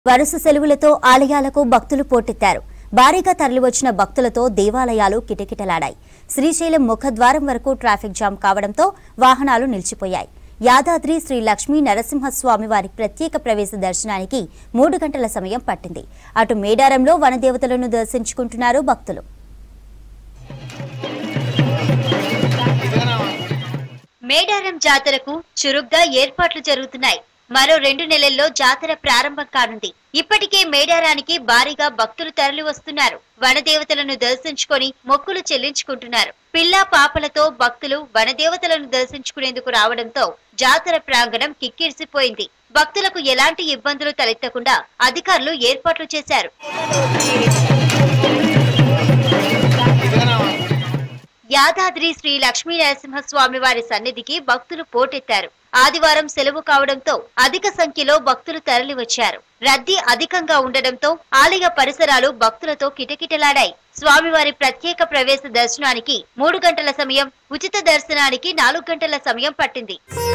వరుస సెలవులతో ఆలయాలకు భక్తులు పోటెత్తారు భారీగా తరలివచ్చిన భక్తులతో దేవాలయాలు కిటకిటలాడాయి శ్రీశైలం ముఖద్వారం వరకు ట్రాఫిక్ జామ్ కావడంతో వాహనాలు నిలిచిపోయాయి యాదాద్రి శ్రీ లక్ష్మీ నరసింహస్వామి వారి ప్రత్యేక ప్రవేశ దర్శనానికి మూడు గంటల సమయం పట్టింది అటు మేడారంలో వనదేవతలను దర్శించుకుంటున్నారు భక్తులు మేడారం జాతరకు చురుగ్గా ఏర్పాట్లు జరుగుతున్నాయి మరో రెండు నెలల్లో జాతర ప్రారంభం కానుంది ఇప్పటికే మేడారానికి భారీగా భక్తులు తరలి వస్తున్నారు వనదేవతలను దర్శించుకొని మొక్కులు చెల్లించుకుంటున్నారు పిల్ల పాపలతో భక్తులు వనదేవతలను దర్శించుకునేందుకు రావడంతో జాతర ప్రాంగణం కిక్కిరిసిపోయింది భక్తులకు ఎలాంటి ఇబ్బందులు తలెత్తకుండా అధికారులు ఏర్పాట్లు చేశారు యాదాద్రి శ్రీ లక్ష్మీ నరసింహస్వామి వారి సన్నిధికి భక్తులు పోటెత్తారు ఆదివారం సెలవు కావడంతో అధిక సంఖ్యలో భక్తులు తరలివచ్చారు రద్దీ అధికంగా ఉండడంతో ఆలయ పరిసరాలు భక్తులతో కిటకిటలాడాయి స్వామివారి ప్రత్యేక ప్రవేశ దర్శనానికి మూడు గంటల సమయం ఉచిత దర్శనానికి నాలుగు గంటల సమయం పట్టింది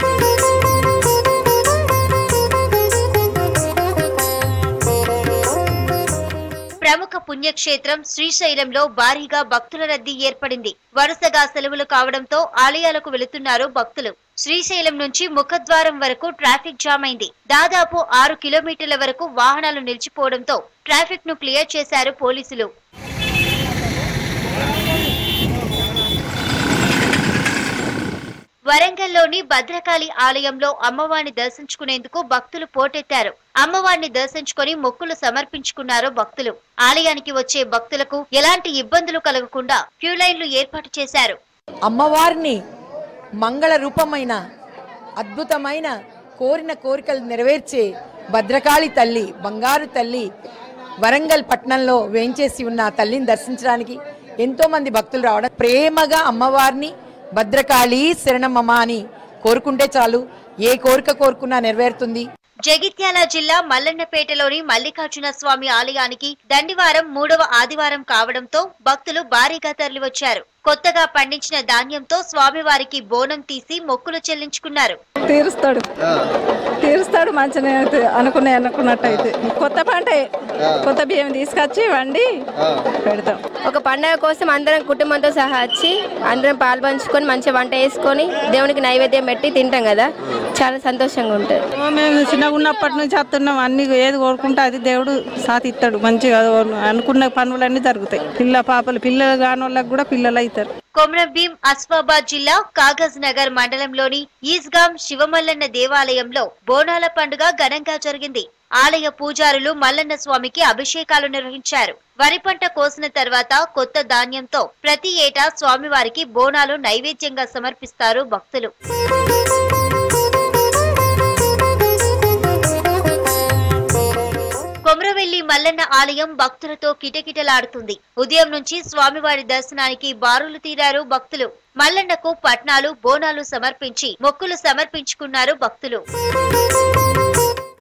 ప్రముఖ పుణ్యక్షేత్రం శ్రీశైలంలో భారీగా భక్తుల రద్దీ ఏర్పడింది వరుసగా సెలవులు కావడంతో ఆలయాలకు వెళుతున్నారు భక్తులు శ్రీశైలం నుంచి ముఖద్వారం వరకు ట్రాఫిక్ జామ్ అయింది దాదాపు ఆరు కిలోమీటర్ల వరకు వాహనాలు నిలిచిపోవడంతో ట్రాఫిక్ ను క్లియర్ చేశారు పోలీసులు వరంగల్లోని భద్రకాళి ఆలయంలో అమ్మవారిని దర్శించుకునేందుకు భక్తులు పోటెత్తారు అమ్మవారిని దర్శించుకొని మొక్కులు సమర్పించుకున్నారు భక్తులు ఆలయానికి వచ్చే భక్తులకు ఎలాంటి ఇబ్బందులు కలగకుండా క్యూ లైన్లు ఏర్పాటు చేశారు అమ్మవారిని మంగళ రూపమైన అద్భుతమైన కోరిన కోరికలు నెరవేర్చే భద్రకాళి తల్లి బంగారు తల్లి వరంగల్ పట్టణంలో వేంచేసి ఉన్న ఆ తల్లిని దర్శించడానికి ఎంతో మంది భక్తులు రావడం ప్రేమగా అమ్మవారిని భద్రకాళి శరణమమ్మ అని కోరుకుంటే చాలు ఏ కోరిక కోరుకున్నా నెరవేరుతుంది జగిత్యాల జిల్లా మల్లన్నపేటలోని మల్లికార్జున స్వామి ఆలయానికి దండివారం మూడవ ఆదివారం కావడంతో భక్తులు భారీగా తరలివచ్చారు కొత్తగా పండించిన ధాన్యంతో స్వామివారికి బోనం తీసి మొక్కులు చెల్లించుకున్నారు తీరుస్తాడు తీరుస్తాడు మంచిగా అనుకునే అనుకున్నట్టయితే కొత్త పంట కొత్త బియ్యం తీసుకొచ్చి వండి పెడతాం ఒక పండగ కోసం అందరం కుటుంబంతో సహా వచ్చి అందరం పాలు పంచుకొని మంచిగా వంట వేసుకొని దేవునికి నైవేద్యం పెట్టి తింటాం కదా చాలా సంతోషంగా ఉంటుంది మేము చిన్నగా ఉన్నప్పటి నుంచి వస్తున్నాం అన్ని ఏది కోరుకుంటే అది దేవుడు సాతి ఇస్తాడు మంచిగా అనుకున్న పనులన్నీ జరుగుతాయి పిల్ల పాపలు పిల్లలు కాని వాళ్ళకి కూడా పిల్లలు అవుతారు కొమరం భీం అస్ఫాబాద్ జిల్లా కాగజ్ నగర్ మండలంలోని ఈస్గాం శివమల్లన్న దేవాలయంలో బోనాల పండుగ ఘనంగా జరిగింది ఆలయ పూజారులు మల్లన్న స్వామికి అభిషేకాలు నిర్వహించారు వరి పంట కోసిన తర్వాత కొత్త ధాన్యంతో ప్రతి ఏటా స్వామివారికి బోనాలు నైవేద్యంగా సమర్పిస్తారు భక్తులు కొమరవెల్లి మల్లన్న ఆలయం భక్తులతో కిటకిటలాడుతుంది ఉదయం నుంచి స్వామివారి దర్శనానికి బారులు తీరారు భక్తులు మల్లన్నకు పట్నాలు బోనాలు సమర్పించి మొక్కులు సమర్పించుకున్నారు భక్తులు